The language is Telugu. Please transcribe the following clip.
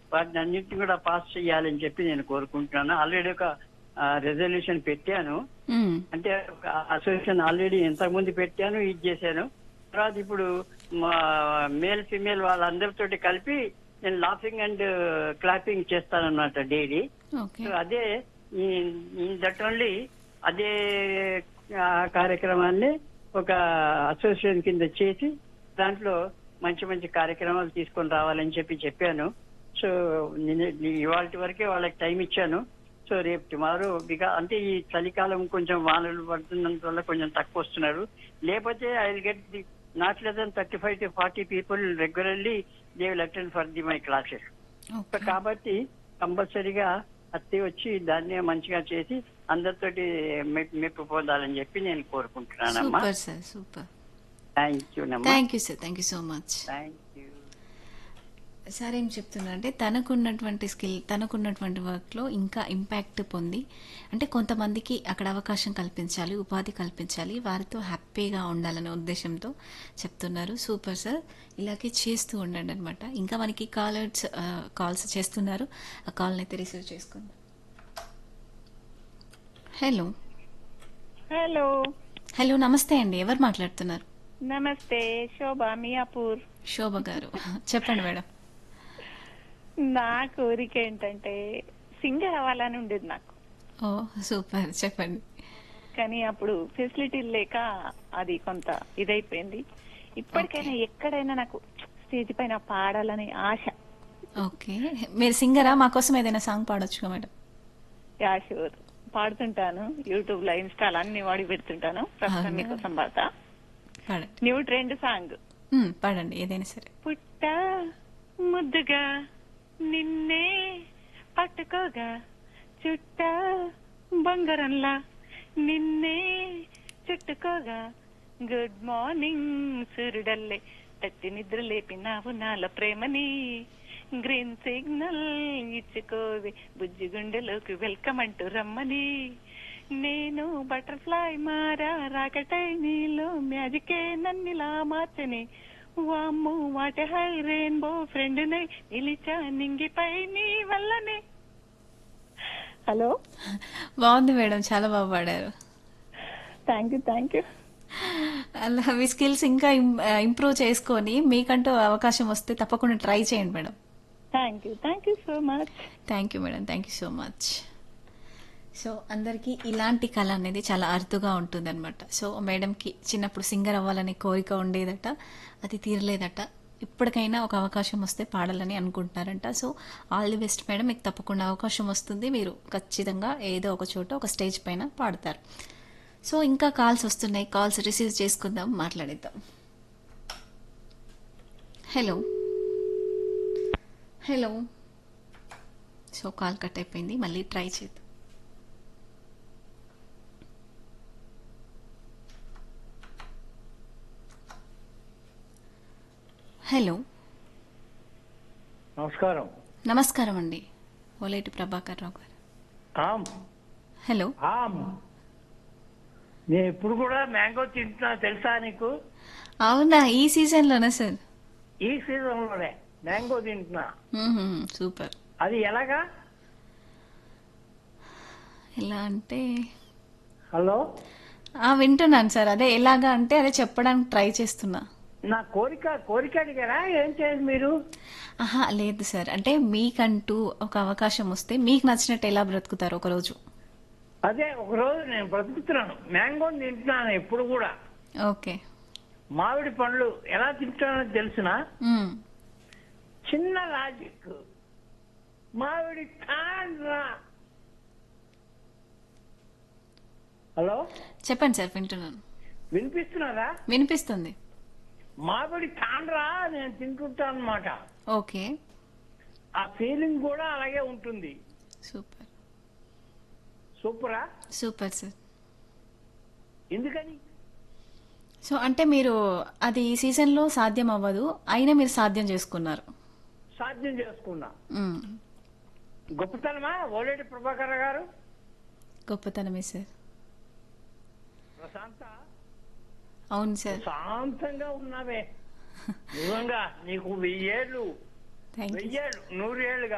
వాటిని అన్నిటిని కూడా పాస్ చేయాలని చెప్పి నేను కోరుకుంటున్నాను ఆల్రెడీ ఒక రెజల్యూషన్ పెట్టాను మ్మ్. అంటే ఒక అసోసియేషన్ ఆల్రెడీ ఇంతకుముందు పెట్టాను ఇది చేశాను తర్వాత ఇప్పుడు మేల్ ఫిమేల్ వాళ్ళందరితోటి కలిపి నేను లాఫింగ్ అండ్ క్లాపింగ్ చేస్తానన్నమాట డైలీ ఓకే సో అదే దట్ ఓన్లీ అదే ఆ, కార్యక్రమాన్ని ఒక అసోసియేషన్ కింద చేసి దాంట్లో మంచి మంచి కార్యక్రమాలు తీసుకొని రావాలని చెప్పి చెప్పాను సో ఇవాళ వరకే వాళ్ళకి టైం ఇచ్చాను సో రేపు టుమారో బికా అంటే ఈ చలికాలం కొంచెం వానలు పడుతున్నంత వల్ల కొంచెం తక్కువ వస్తున్నారు లేకపోతే I will get the not less than thirty five to forty people regularly they will attend for the my classes okay కాబట్టి కంపల్సరీగా అత్తి వచ్చి దాన్నే మంచిగా చేసి అందరితోటి మె- మెప్పు పొందాలని చెప్పి నేను కోరుకుంటున్నానమ్మా super sir super thank you నమ్మా thank you sir thank you so much thank you sir ఏం చెప్తున్నా అంటే తనకున్నటువంటి స్కిల్ తనకున్నటువంటి వర్క్లో ఇంకా ఇంపాక్ట్ పొంది అంటే కొంతమందికి అక్కడ అవకాశం కల్పించాలి ఉపాధి కల్పించాలి వారితో హ్యాపీగా ఉండాలనే ఉద్దేశంతో చెప్తున్నారు సూపర్ సార్ ఇలాగే చేస్తూ ఉండండి అనమాట ఇంకా మనకి కాలర్స్ కాల్స్ చేస్తున్నారు ఆ కాల్ని అయితే రిసీవ్ చేసుకుందాం హలో హలో హలో నమస్తే అండి ఎవరు మాట్లాడుతున్నారు నమస్తే శోభ మియాపూర్ శోభ గారు చెప్పండి మేడం నా కోరిక ఏంటంటే సింగర్ అవ్వాలని ఉండేది నాకు ఓ సూపర్ చెప్పండి కానీ అప్పుడు ఫెసిలిటీ లేక అది కొంత ఇదైపోయింది ఇప్పటికైనా ఎక్కడైనా నాకు స్టేజ్ పైన పాడాలని ఆశ ఓకే మీరు సింగరా మా కోసం ఏదైనా సాంగ్ పాడొచ్చుగా మేడం యాషూర్ పాడుతుంటాను యూట్యూబ్ లో ఇన్స్టాల్ అన్ని వాడి పెడుతుంటాను ప్రస్తుతం అవునా? మీకోసం పాడతా పాడండి న్యూ ట్రెండ్ సాంగ్ మ్మ్, పాడండి ఏదైనా సరే పుట్ట ముద్దుగా నిన్నే పట్టుకోగా చుట్ట బంగారంలా నిన్నే చుట్టుకోగా గుడ్ మార్నింగ్ సూర్యుడల్లే తట్టి నిద్ర లేపినావు నాల ప్రేమని గ్రీన్ సిగ్నల్ ఇచ్చుకోవి బుజ్జి గుండెలోకి వెల్కమ్ అంటూ రమ్మని నేను బటర్ఫ్లై మారా రాకటై నీలో మ్యాజికే నన్నిలా మార్చని వామ్ము వాట హై రెయిన్బో ఫ్రెండ్ నై నిలిచా నింగిపై నీ వల్లనే హలో బాగుంది మేడం చాలా బాగా పాడారు థ్యాంక్ యూ థ్యాంక్ యూ అలా మీ స్కిల్స్ ఇంకా ఇంప్రూవ్ చేసుకొని మీకంటూ అవకాశం వస్తే తప్పకుండా ట్రై చేయండి madam thank you thank you so much thank you madam thank you so much so అందరికీ ఇలాంటి కళ అనేది చాలా అరుదుగా ఉంటుందన్నమాట సో మేడంకి చిన్నప్పుడు సింగర్ అవ్వాలనే కోరిక ఉండేదట అది తీరలేదట ఇప్పటికైనా ఒక అవకాశం వస్తే పాడాలని అనుకుంటున్నారంట so all the best madam మీకు తప్పకుండా అవకాశం వస్తుంది మీరు ఖచ్చితంగా ఏదో ఒక చోట ఒక స్టేజ్ పైన పాడతారు సో ఇంకా కాల్స్ వస్తున్నాయి కాల్స్ రిసీవ్ చేసుకుందాం మాట్లాడేద్దాం hello hello so call cut అయిపోయింది మళ్ళీ ట్రై చేద్దాం హలో నమస్కారం నమస్కారం అండి ఓలేటి ప్రభాకర్ రావు గారు ఆమ్ హలో ఆమ్ నేను ఇప్పుడు కూడా మ్యాంగో తింటున్నా తెలుసా నీకు అవునా ఈ సీజన్లోనా సార్ ఈ సీజన్ లోనే మ్యాంగో తింటున్నా మ్మ్హ్మ్, సూపర్ అది ఎలాగా ఎలా అంటే హలో ఆ, వింటున్నాను సార్ అదే ఎలాగా అంటే అదే చెప్పడానికి ట్రై చేస్తున్నా నా కోరిక కోరిక అడిగారా ఏం చేయాలి మీరు ఆహా లేదు సార్ అంటే మీకంటూ ఒక అవకాశం వస్తే మీకు నచ్చినట్టు ఎలా బ్రతుకుతారు ఒకరోజు అదే ఒక రోజు నేను బ్రతుకుతున్నాను మ్యాంగో తింటున్నాను ఎప్పుడు కూడా ఓకే మామిడి పండ్లు ఎలా తింటానో తెలిసిన మ్మ్. చిన్న లాజిక్ మామిడి తాండ్రా హలో చెప్పండి సార్ వింటున్నాను వినిపిస్తున్నారా వినిపిస్తుంది మామిడి తాండ్రా నేను తింటుంటాను అనమాట ఓకే ఆ ఫీలింగ్ కూడా అలాగే ఉంటుంది సూపర్ సూపరా సూపర్ సార్ ఎందుకని సో అంటే మీరు అది ఈ సీజన్లో సాధ్యం అవ్వదు అయినా మీరు సాధ్యం చేసుకున్నారు సాధ్యం చేసుకున్నా మ్మ్. గొప్పతనమా ఓలేటి ప్రభాకర్ గారు గొప్పతనమే సార్ ప్రశాంత అవును సార్ శాంతంగా ఉన్నావే నిజంగా నీకు వెయ్యేళ్ళు థ్యాంక్ యూ వెయ్యేళ్ళు నూరేళ్ళు